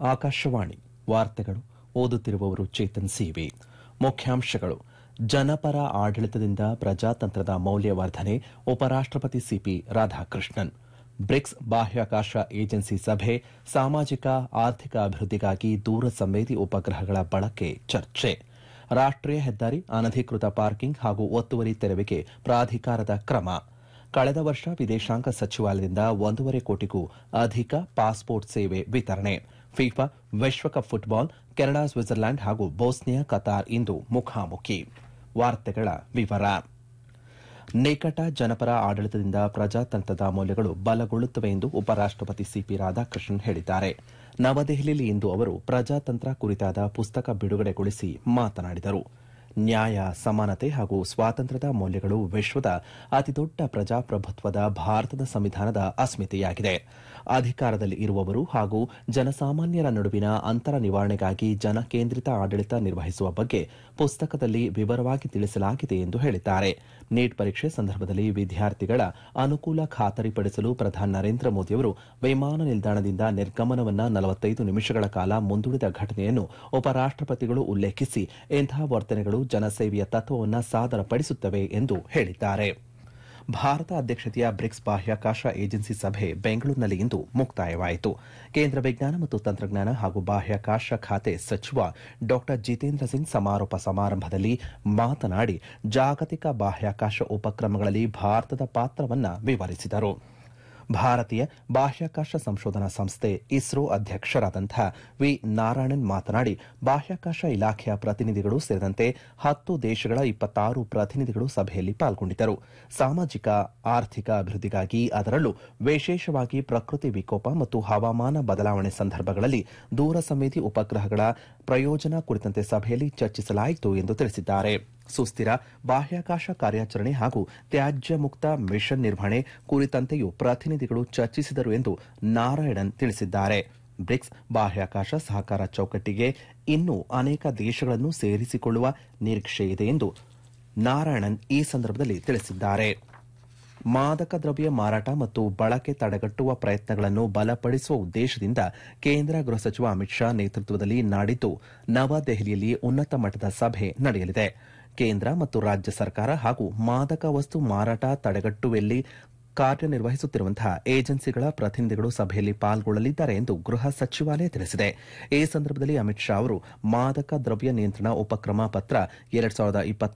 ಆಕಾಶವಾಣಿ ವಾರ್ತೆಗಳು ಓದುತ್ತಿರುವವರು ಚೇತನ್ ಸಿವಿ ಮುಖ್ಯಾಂಶಗಳು ಜನಪರ ಆಡಳಿತದಿಂದ ಪ್ರಜಾತಂತ್ರದ ಮೌಲ್ಯವರ್ಧನೆ ಉಪರಾಷ್ಟಪತಿ ಸಿಪಿ ರಾಧಾಕೃಷ್ಣನ್ ಬ್ರಿಕ್ಸ್ ಬಾಹ್ಯಾಕಾಶ ಏಜೆನ್ಸಿ ಸಭೆ ಸಾಮಾಜಿಕ ಆರ್ಥಿಕ ಅಭಿವೃದ್ಧಿಗಾಗಿ ದೂರ ಸಂವೇದಿ ಉಪಗ್ರಹಗಳ ಬಳಕೆ ಚರ್ಚೆ ರಾಷ್ಟೀಯ ಹೆದ್ದಾರಿ ಅನಧಿಕೃತ ಪಾರ್ಕಿಂಗ್ ಹಾಗೂ ಒತ್ತುವರಿ ತೆರವಿಗೆ ಪ್ರಾಧಿಕಾರದ ಕ್ರಮ ಕಳೆದ ವರ್ಷ ವಿದೇಶಾಂಗ ಸಚಿವಾಲಯದಿಂದ ಒಂದೂವರೆ ಕೋಟಿಗೂ ಅಧಿಕ ಪಾಸ್ಪೋರ್ಟ್ ಸೇವೆ ವಿತರಣೆ ಫಿಫಾ ವಿಶ್ವಕಪ್ ಫುಟ್ಬಾಲ್ ಕೆನಡಾ ಸ್ವಿಟ್ಜರ್ಲ್ಯಾಂಡ್ ಹಾಗೂ ಬೋಸ್ನಿಯಾ ಕತಾರ್ ಇಂದು ಮುಖಾಮುಖಿ ವಾರ್ತೆಗಳ ವಿವರ ನಿಕಟ ಜನಪರ ಆಡಳಿತದಿಂದ ಪ್ರಜಾತಂತ್ರದ ಮೌಲ್ಯಗಳು ಬಲಗೊಳ್ಳುತ್ತವೆ ಎಂದು ಉಪರಾಷ್ಟಪತಿ ಸಿಪಿ ರಾಧಾಕೃಷ್ಣನ್ ಹೇಳಿದ್ದಾರೆ ನವದೆಹಲಿಯಲ್ಲಿ ಇಂದು ಅವರು ಪ್ರಜಾತಂತ್ರ ಕುರಿತಾದ ಪುಸ್ತಕ ಬಿಡುಗಡೆಗೊಳಿಸಿ ಮಾತನಾಡಿದರು ನ್ಯಾಯ ಸಮಾನತೆ ಹಾಗೂ ಸ್ವಾತಂತ್ರ್ಯದ ಮೌಲ್ಯಗಳು ವಿಶ್ವದ ಅತಿದೊಡ್ಡ ಪ್ರಜಾಪ್ರಭುತ್ವದ ಭಾರತದ ಸಂವಿಧಾನದ ಅಸ್ಮಿತೆಯಾಗಿದೆ ಅಧಿಕಾರದಲ್ಲಿ ಇರುವವರು ಹಾಗೂ ಜನಸಾಮಾನ್ಯರ ನಡುವಿನ ಅಂತರ ನಿವಾರಣೆಗಾಗಿ ಜನಕೇಂದ್ರಿತ ಆಡಳಿತ ನಿರ್ವಹಿಸುವ ಬಗ್ಗೆ ಪುಸ್ತಕದಲ್ಲಿ ವಿವರವಾಗಿ ತಿಳಿಸಲಾಗಿದೆ ಎಂದು ಹೇಳಿದ್ದಾರೆ ನೀಟ್ ಪರೀಕ್ಷೆ ಸಂದರ್ಭದಲ್ಲಿ ವಿದ್ಯಾರ್ಥಿಗಳ ಅನುಕೂಲ ಖಾತರಿಪಡಿಸಲು ಪ್ರಧಾನಿ ನರೇಂದ್ರ ಮೋದಿಯವರು ವಿಮಾನ ನಿಲ್ದಾಣದಿಂದ ನಿರ್ಗಮನವನ್ನ ನಲವತ್ತೈದು ನಿಮಿಷಗಳ ಕಾಲ ಮುಂದೂಡಿದ ಘಟನೆಯನ್ನು ಉಪರಾಷ್ಟಪತಿಗಳು ಉಲ್ಲೇಖಿಸಿ ಇಂತಹ ವರ್ತನೆಗಳು ಜನಸೇವೆಯ ತತ್ವವನ್ನು ಸಾದರಪಡಿಸುತ್ತವೆ ಎಂದು ಹೇಳಿದ್ದಾರೆ ಭಾರತ ಅಧ್ಯಕ್ಷತೆಯ ಬ್ರಿಕ್ಸ್ ಬಾಹ್ಯಾಕಾಶ ಏಜೆನ್ಸಿ ಸಭೆ ಬೆಂಗಳೂರಿನಲ್ಲಿ ಇಂದು ಮುಕ್ತಾಯವಾಯಿತು ಕೇಂದ್ರ ವಿಜ್ಞಾನ ಮತ್ತು ತಂತ್ರಜ್ಞಾನ ಹಾಗೂ ಬಾಹ್ಯಾಕಾಶ ಖಾತೆ ಸಚಿವ ಡಾ ಜಿತೇಂದ್ರ ಸಿಂಗ್ ಸಮಾರೋಪ ಸಮಾರಂಭದಲ್ಲಿ ಮಾತನಾಡಿ ಜಾಗತಿಕ ಬಾಹ್ಯಾಕಾಶ ಉಪಕ್ರಮಗಳಲ್ಲಿ ಭಾರತದ ಪಾತ್ರವನ್ನು ವಿವರಿಸಿದರು ಭಾರತೀಯ ಬಾಹ್ಯಾಕಾಶ ಸಂಶೋಧನಾ ಸಂಸ್ಥೆ ಇಸ್ರೋ ಅಧ್ಯಕ್ಷರಾದಂತಹ ವಿ ನಾರಾಯಣನ್ ಮಾತನಾಡಿ ಬಾಹ್ಯಾಕಾಶ ಇಲಾಖೆಯ ಪ್ರತಿನಿಧಿಗಳು ಸೇರಿದಂತೆ ಹತ್ತು ದೇಶಗಳ ಇಪ್ಪತ್ತಾರು ಪ್ರತಿನಿಧಿಗಳು ಸಭೆಯಲ್ಲಿ ಪಾಲ್ಗೊಂಡಿದ್ದರು ಸಾಮಾಜಿಕ ಆರ್ಥಿಕ ಅಭಿವೃದ್ಧಿಗಾಗಿ ಅದರಲ್ಲೂ ವಿಶೇಷವಾಗಿ ಪ್ರಕೃತಿ ವಿಕೋಪ ಮತ್ತು ಹವಾಮಾನ ಬದಲಾವಣೆ ಸಂದರ್ಭಗಳಲ್ಲಿ ದೂರ ಸಂವೇದಿ ಉಪಗ್ರಹಗಳ ಪ್ರಯೋಜನ ಕುರಿತಂತೆ ಸಭೆಯಲ್ಲಿ ಚರ್ಚಿಸಲಾಯಿತು ಎಂದು ತಿಳಿಸಿದ್ದಾರೆ ಸುಸ್ಥಿರ ಬಾಹ್ಯಾಕಾಶ ಕಾರ್ಯಾಚರಣೆ ಹಾಗೂ ತ್ಯಾಜ್ಯ ಮುಕ್ತ ಮಿಷನ್ ನಿರ್ವಹಣೆ ಕುರಿತಂತೆಯೂ ಪ್ರತಿನಿಧಿಗಳು ಚರ್ಚಿಸಿದರು ಎಂದು ನಾರಾಯಣನ್ ತಿಳಿಸಿದ್ದಾರೆ ಬ್ರಿಕ್ಸ್ ಬಾಹ್ಯಾಕಾಶ ಸಹಕಾರ ಚೌಕಟ್ಟಿಗೆ ಇನ್ನೂ ಅನೇಕ ದೇಶಗಳನ್ನು ಸೇರಿಸಿಕೊಳ್ಳುವ ನಿರೀಕ್ಷೆಯಿದೆ ಎಂದು ನಾರಾಯಣನ್ ಈ ಸಂದರ್ಭದಲ್ಲಿ ತಿಳಿಸಿದ್ದಾರೆ ಮಾದಕ ದ್ರವ್ಯ ಮಾರಾಟ ಮತ್ತು ಬಳಕೆ ತಡೆಗಟ್ಟುವ ಪ್ರಯತ್ನಗಳನ್ನು ಬಲಪಡಿಸುವ ಉದ್ದೇಶದಿಂದ ಕೇಂದ್ರ ಗೃಹ ಸಚಿವ ಅಮಿತ್ ಶಾ ನೇತೃತ್ವದಲ್ಲಿ ನಾಡಿದ್ದು ನವದೆಹಲಿಯಲ್ಲಿ ಉನ್ನತ ಮಟ್ಟದ ಸಭೆ ನಡೆಯಲಿದೆ ಕೇಂದ್ರ ಮತ್ತು ರಾಜ್ಯ ಸರ್ಕಾರ ಹಾಗೂ ಮಾದಕ ವಸ್ತು ಮಾರಾಟ ತಡೆಗಟ್ಟುವಲ್ಲಿ ಕಾರ್ಯನಿರ್ವಹಿಸುತ್ತಿರುವಂತಹ ಏಜೆನ್ಸಿಗಳ ಪ್ರತಿನಿಧಿಗಳು ಸಭೆಯಲ್ಲಿ ಪಾಲ್ಗೊಳ್ಳಲಿದ್ದಾರೆ ಎಂದು ಗೃಹ ಸಚಿವಾಲಯ ತಿಳಿಸಿದೆ ಈ ಸಂದರ್ಭದಲ್ಲಿ ಅಮಿತ್ ಶಾ ಅವರು ಮಾದಕ ದ್ರವ್ಯ ನಿಯಂತ್ರಣ ಉಪಕ್ರಮ ಪತ್ರ ಎರಡ್ ಸಾವಿರದ